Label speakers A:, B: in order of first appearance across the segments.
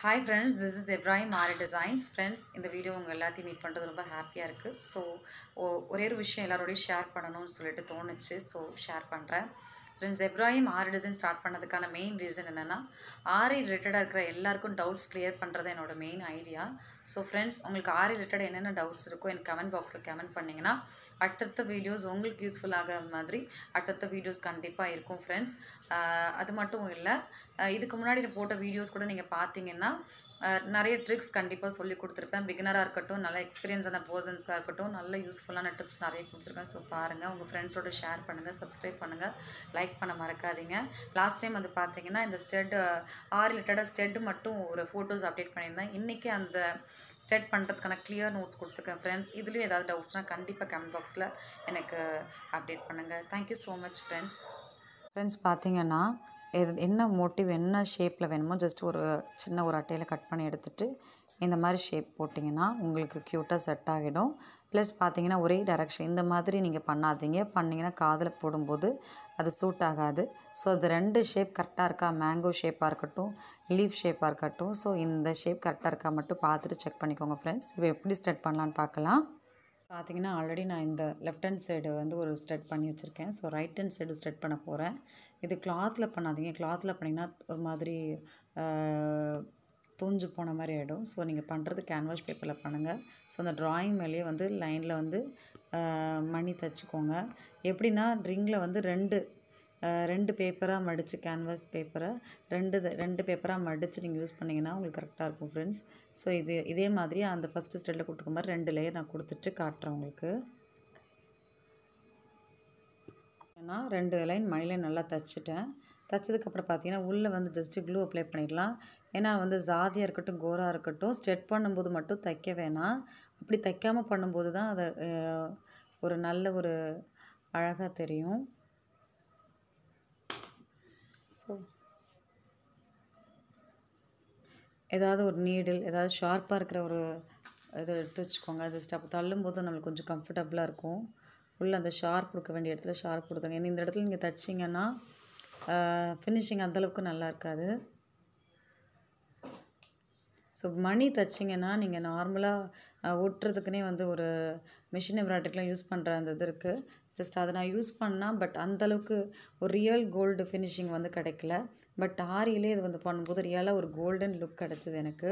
A: hi friends this is Ebrahim Aari designs friends இந்த video உங்கள் எல்லாத்தையும் மீட் பண்ணுறது ரொம்ப ஹாப்பியாக இருக்குது ஸோ ஒரே ஒரு விஷயம் எல்லாரோடையும் ஷேர் பண்ணணும்னு சொல்லிட்டு தோணுச்சு ஸோ ஷேர் பண்ணுறேன் friends Ebrahim Aari design start பண்ணதுக்கான மெயின் ரீசன் என்னென்னா ஆரி ரிலேட்டடாக இருக்கிற எல்லாருக்கும் டவுட்ஸ் கிளியர் பண்ணுறது என்னோட மெயின் ஐடியா ஸோ ஃப்ரெண்ட்ஸ் உங்களுக்கு ஆரி ரிலேட்டட் என்னென்ன டவுட்ஸ் இருக்கோ எனக்கு கமெண்ட் பாக்ஸில் கமெண்ட் பண்ணிங்கன்னா அடுத்தடுத்த வீடியோஸ் உங்களுக்கு யூஸ்ஃபுல் ஆகிற மாதிரி அடுத்தடுத்த வீடியோஸ் கண்டிப்பாக இருக்கும் ஃப்ரெண்ட்ஸ் அது மட்டும் இல்லை இதுக்கு முன்னாடி நான் போட்ட வீடியோஸ் கூட நீங்கள் பார்த்தீங்கன்னா நிறைய ட்ரிக்ஸ் கண்டிப்பாக சொல்லி கொடுத்துருப்பேன் பிகினராக இருக்கட்டும் நல்ல எக்ஸ்பீரியன்ஸான பர்சன்ஸ்க்காக இருக்கட்டும் நல்ல யூஸ்ஃபுல்லான டிப்ஸ் நிறைய கொடுத்துருக்கேன் ஸோ பாருங்கள் உங்கள் ஃப்ரெண்ட்ஸோட ஷேர் பண்ணுங்கள் சப்ஸ்கிரைப் பண்ணுங்கள் லைக் பண்ண மறக்காதீங்க லாஸ்ட் டைம் வந்து பார்த்தீங்கன்னா இந்த ஸ்டெட் ஆர் ரிலேட்டடாக ஸ்டெட் மட்டும் ஒரு ஃபோட்டோஸ் அப்டேட் பண்ணியிருந்தேன் இன்றைக்கி அந்த ஸ்டெட் பண்ணுறதுக்கான கிளியர் நோட்ஸ் கொடுத்துருக்கேன் ஃப்ரெண்ட்ஸ் இதுலேயும் ஏதாவது டவுட்ஸ்னால் கண்டிப்பாக கமெண்ட் பாக்ஸில் எனக்கு அப்டேட் பண்ணுங்கள் thank you so much friends friends பார்த்தீங்கன்னா எது என்ன மோட்டிவ் என்ன ஷேப்பில் வேணுமோ ஜஸ்ட் ஒரு சின்ன ஒரு அட்டையில் கட் பண்ணி எடுத்துகிட்டு இந்த மாதிரி ஷேப் போட்டிங்கன்னா உங்களுக்கு க்யூட்டாக செட் ஆகிடும் ப்ளஸ் பார்த்தீங்கன்னா ஒரே டைரக்ஷன் இந்த மாதிரி நீங்கள் பண்ணாதீங்க பண்ணிங்கன்னா காதில் போடும்போது அது சூட் ஆகாது ஸோ அது ரெண்டு ஷேப் கரெக்டாக இருக்கா மேங்கோ ஷேப்பாக இருக்கட்டும் லீஃப் ஷேப்பாக இருக்கட்டும் ஸோ இந்த ஷேப் கரெக்டாக இருக்கா மட்டும் பார்த்துட்டு செக் பண்ணிக்கோங்க ஃப்ரெண்ட்ஸ் இப்போ எப்படி ஸ்டார்ட் பண்ணலான்னு பார்க்கலாம் பார்த்தீங்கன்னா ஆல்ரெடி நான் இந்த லெஃப்ட் ஹேண்ட் சைடு வந்து ஒரு ஸ்ட்ரெட் பண்ணி வச்சுருக்கேன் so right hand side straight பண்ண போகிறேன் இது கிளாத்தில் பண்ணாதீங்க கிளாத்தில் பண்ணிங்கன்னா ஒரு மாதிரி தூஞ்சு போன மாதிரி ஆகிடும் ஸோ நீங்கள் பண்ணுறது கேன்வாஸ் பேப்பரில் பண்ணுங்கள் ஸோ அந்த ட்ராயிங் மேலேயே வந்து லைனில் வந்து மணி தைச்சிக்கோங்க எப்படின்னா ட்ரிங்கில் வந்து ரெண்டு ரெண்டு பேப்பராக மடித்து கேன்வாஸ் பேப்பரை ரெண்டு ரெண்டு பேப்பராக மடித்து நீங்கள் யூஸ் பண்ணிங்கன்னா உங்களுக்கு கரெக்டாக இருக்கும் ஃப்ரெண்ட்ஸ் ஸோ இது இதே மாதிரி அந்த ஃபஸ்ட்டு ஸ்டெட்டில் கொடுத்துக்க மாதிரி ரெண்டு லேயர் நான் கொடுத்துட்டு காட்டுறேன் உங்களுக்கு ஏன்னா ரெண்டு லைன் மணி லைன் நல்லா தைச்சிட்டேன் தைச்சதுக்கப்புறம் பார்த்தீங்கன்னா உள்ளே வந்து ஜஸ்ட்டு க்ளூ அப்ளை பண்ணிடலாம் ஏன்னா வந்து ஜாதியாக இருக்கட்டும் கோராக இருக்கட்டும் ஸ்ட்ரெட் பண்ணும்போது மட்டும் தைக்க வேணாம் அப்படி தைக்காமல் பண்ணும்போது தான் அதை ஒரு நல்ல ஒரு அழகாக தெரியும் ஸோ ஏதாவது ஒரு நீடில் ஏதாவது ஷார்ப்பாக இருக்கிற ஒரு இதை எடுத்து வச்சுக்கோங்க ஜஸ்ட் அப்போ தள்ளும்போது நம்மளுக்கு கொஞ்சம் கம்ஃபர்டபுளாக இருக்கும் உள்ளே அந்த ஷார்ப் கொடுக்க வேண்டிய இடத்துல ஷார்ப் கொடுத்துங்க ஏன்னா இந்த இடத்துல நீங்கள் தைச்சிங்கன்னா ஃபினிஷிங் அந்தளவுக்கு நல்லா இருக்காது ஸோ மணி தைச்சிங்கன்னா நீங்கள் நார்மலாக ஒட்டுறதுக்குனே வந்து ஒரு மிஷின் எம்ப்ராய்டரிக்கெலாம் யூஸ் பண்ணுற அந்த இது இருக்குது ஜஸ்ட் அதை நான் யூஸ் பண்ணால் பட் அந்தளவுக்கு ஒரு ரியல் கோல்டு ஃபினிஷிங் வந்து கிடைக்கல பட் ஆரியிலே இது வந்து பண்ணும்போது ரியலாக ஒரு கோல்டன் லுக் கிடச்சிது எனக்கு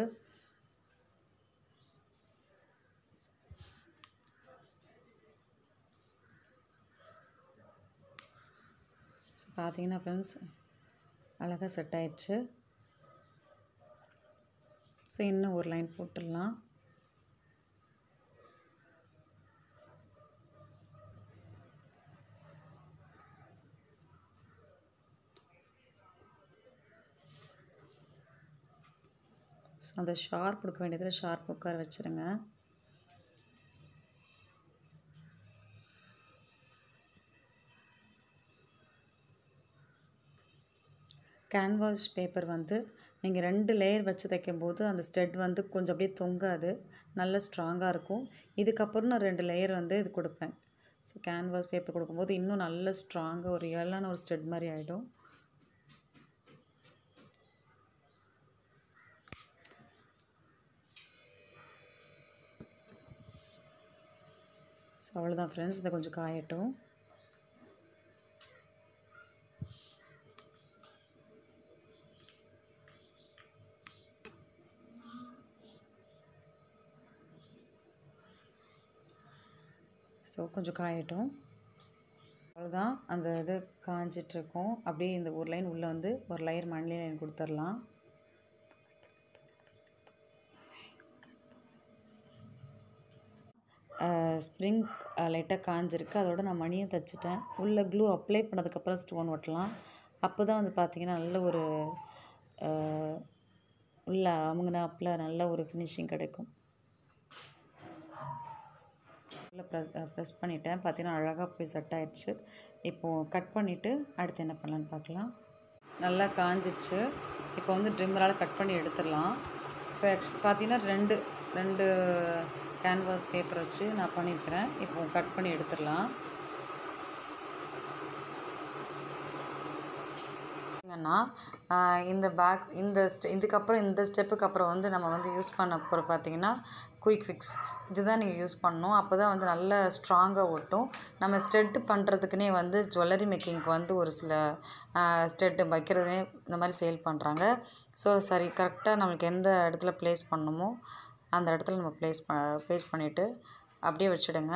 A: ஸோ பார்த்தீங்கன்னா ஃப்ரெண்ட்ஸ் அழகாக செட் ஆயிடுச்சு ஸோ இன்னும் ஒரு லைன் போட்டுடலாம் ஸோ அந்த ஷார்ப் கொடுக்க வேண்டியதில் ஷார்ப் உட்கார வச்சுருங்க கேன்வாஸ் பேப்பர் வந்து நீங்கள் ரெண்டு லேயர் வச்சு தைக்கும்போது அந்த ஸ்டெட் வந்து கொஞ்சம் அப்படியே தொங்காது நல்ல ஸ்ட்ராங்காக இருக்கும் இதுக்கப்புறம் நான் ரெண்டு லேயர் வந்து இது கொடுப்பேன் ஸோ கேன்வாஸ் பேப்பர் கொடுக்கும்போது இன்னும் நல்ல ஸ்ட்ராங்காக ஒரு ரியலான ஒரு ஸ்டெட் மாதிரி ஆகிடும் ஸோ அவ்வளோதான் ஃப்ரெண்ட்ஸ் இதை கொஞ்சம் காயட்டும் ஸோ கொஞ்சம் காயட்டும் அவ்வளோதான் அந்த இது காஞ்சிட்ருக்கோம் அப்படியே இந்த ஒரு லைன் உள்ளே வந்து ஒரு லேயர் மணி லைன் கொடுத்துர்லாம் ஸ்ப்ரிங் லைட்டாக காஞ்சிருக்கு அதோட நான் மணியும் தைச்சிட்டேன் உள்ளே க்ளூ அப்ளை பண்ணதுக்கப்புறம் ஸ்டோன் ஒட்டலாம் அப்போ தான் வந்து பார்த்திங்கன்னா நல்ல ஒரு உள்ள அமுங்கினாப்பில் நல்ல ஒரு ஃபினிஷிங் கிடைக்கும் உள்ளே ப்ரெஸ் ப்ரெஸ் பண்ணிட்டேன் பார்த்தீங்கன்னா அழகாக போய் செட் ஆயிடுச்சு இப்போது கட் பண்ணிவிட்டு அடுத்து என்ன பண்ணலான்னு பார்க்கலாம் நல்லா காஞ்சிச்சு இப்போ வந்து ட்ரிம்மரால் கட் பண்ணி எடுத்துடலாம் இப்போ பார்த்தீங்கன்னா ரெண்டு ரெண்டு கேன்வாஸ் பேப்பர் வச்சு நான் பண்ணியிருக்கிறேன் இப்போ கட் பண்ணி எடுத்துடலாம் பார்த்தீங்கன்னா ஆஹ் இந்த பேக் இந்த ஸ்டெ இதுக்கப்புறம் இந்த ஸ்டெப்புக்கு அப்புறம் வந்து நம்ம வந்து யூஸ் பண்ண போகிற பார்த்தீங்கன்னா குயிக் ஃபிக்ஸ் இதுதான் நீங்கள் யூஸ் பண்ணணும் அப்போ தான் வந்து நல்ல ஸ்ட்ராங்காக ஒட்டும் நம்ம ஸ்டெட்டு பண்ணுறதுக்குனே வந்து ஜுவல்லரி மேக்கிங்க்கு வந்து ஒரு சில ஸ்டெட்டு வைக்கிறதே இந்த மாதிரி சேல் பண்ணுறாங்க ஸோ சரி கரெக்டாக நம்மளுக்கு எந்த இடத்துல ப்ளேஸ் பண்ணணுமோ அந்த இடத்துல நம்ம ப்ளேஸ் ப ப்ளேஸ் பண்ணிவிட்டு அப்படியே வச்சுடுங்க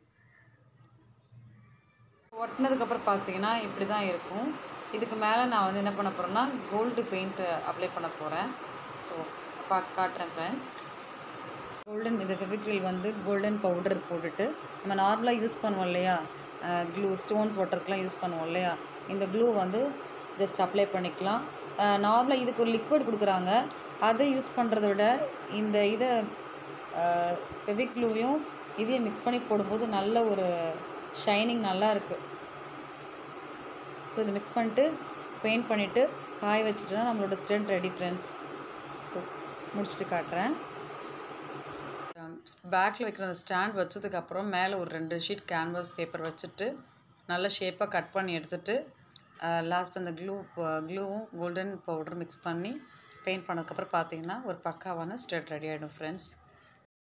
A: ஒட்டினதுக்கப்புறம் பார்த்தீங்கன்னா இப்படி தான் இருக்கும் இதுக்கு மேலே நான் வந்து என்ன பண்ண போகிறேன்னா கோல்டு பெயிண்ட் அப்ளை பண்ண போகிறேன் ஸோ பா காட்டுறேன் ஃப்ரெண்ட்ஸ் கோல்டன் இது ஃபெவிக்ரில் வந்து கோல்டன் பவுடர் போட்டுட்டு நம்ம நார்மலாக யூஸ் பண்ணுவோம் இல்லையா க்ளூ ஸ்டோன்ஸ் ஒட்டுறதுக்குலாம் யூஸ் பண்ணுவோம் இல்லையா இந்த க்ளூ வந்து ஜஸ்ட் அப்ளை பண்ணிக்கலாம் நார்மலாக இதுக்கு ஒரு லிக்விட் கொடுக்குறாங்க அதை யூஸ் பண்ணுறத விட இந்த இதை ஃபெவிக்ளூவையும் இதையும் மிக்ஸ் பண்ணி போடும்போது நல்ல ஒரு ஷைனிங் நல்லா இருக்குது ஸோ இதை மிக்ஸ் பண்ணிட்டு பெயிண்ட் பண்ணிவிட்டு காய வச்சுட்டோன்னா நம்மளோட ஸ்டெண்ட் ரெடி ஃப்ரெண்ட்ஸ் ஸோ முடிச்சுட்டு காட்டுறேன் பேக்கில் வைக்கிற அந்த ஸ்டாண்ட் வச்சதுக்கப்புறம் மேலே ஒரு ரெண்டு ஷீட் கேன்வாஸ் பேப்பர் வச்சுட்டு நல்ல ஷேப்பாக கட் பண்ணி எடுத்துட்டு லாஸ்ட் அந்த க்ளூ க்ளூவும் கோல்டன் பவுடர் மிக்ஸ் பண்ணி பெயிண்ட் பண்ணதுக்கப்புறம் பார்த்தீங்கன்னா ஒரு பக்காவான ஸ்டெட் ரெடி ஆகிடும் ஃப்ரெண்ட்ஸ்